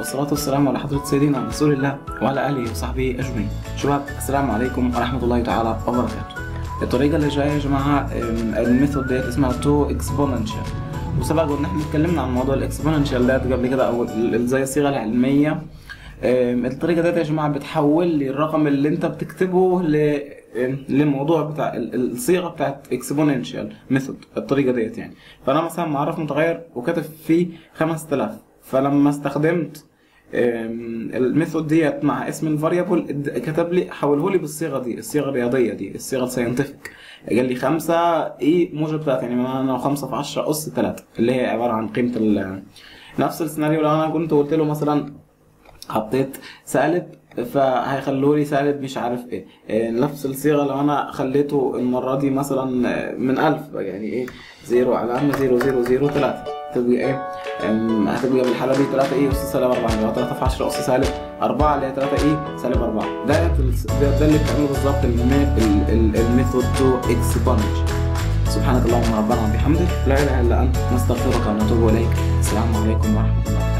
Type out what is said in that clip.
والصلاة والسلام على حضرة سيدنا رسول الله وعلى آله وصحبه أجمعين. شباب السلام عليكم ورحمة الله تعالى وبركاته. الطريقة اللي جاية يا جماعة أم، الميثود ديت اسمها تو اكسبوننشال وسبق ان احنا اتكلمنا عن موضوع الاكسبوننشال ديت قبل كده او ال- ال- زي الصيغة العلمية أم، الطريقة ديت يا جماعة بتحول لي الرقم اللي انت بتكتبه ل أم، للموضوع بتاع ال- ال- الصيغة بتاعت اكسبوننشال ميثود الطريقة ديت يعني فانا مثلا معرف متغير وكاتب فيه 5000 فلما استخدمت أم، الميثود ديت مع اسم الفاريبل كتب لي حوله لي بالصيغه دي الصيغه الرياضيه دي الصيغه الساينتفك قال لي 5 اي موجب 3 يعني معناها لو 5 في 10 اس 3 اللي هي عباره عن قيمه ال نفس السيناريو لو انا كنت قلت له مثلا حطيت سالب فهيخلوه لي سالب مش عارف ايه إيه، نفس الصيغه لو انا خليته المره دي مثلا من 1000 يعني ايه 0 علامه 0 0 0 3 تبقى ايه أم، هتبقى بالحاله دي 3 ايه اس سالب 4 اللي هو 3 في 10 اس سالب 4 اللي هي 3 ايه سالب 4 ده ده, ده اللي بتعمله بالظبط المي- ال- ال- الميثود تو اكسبوننشال سبحانك اللهم ربنا وبحمدك لا اله الا انت نستغفرك ونتوب اليك السلام عليكم ورحمه الله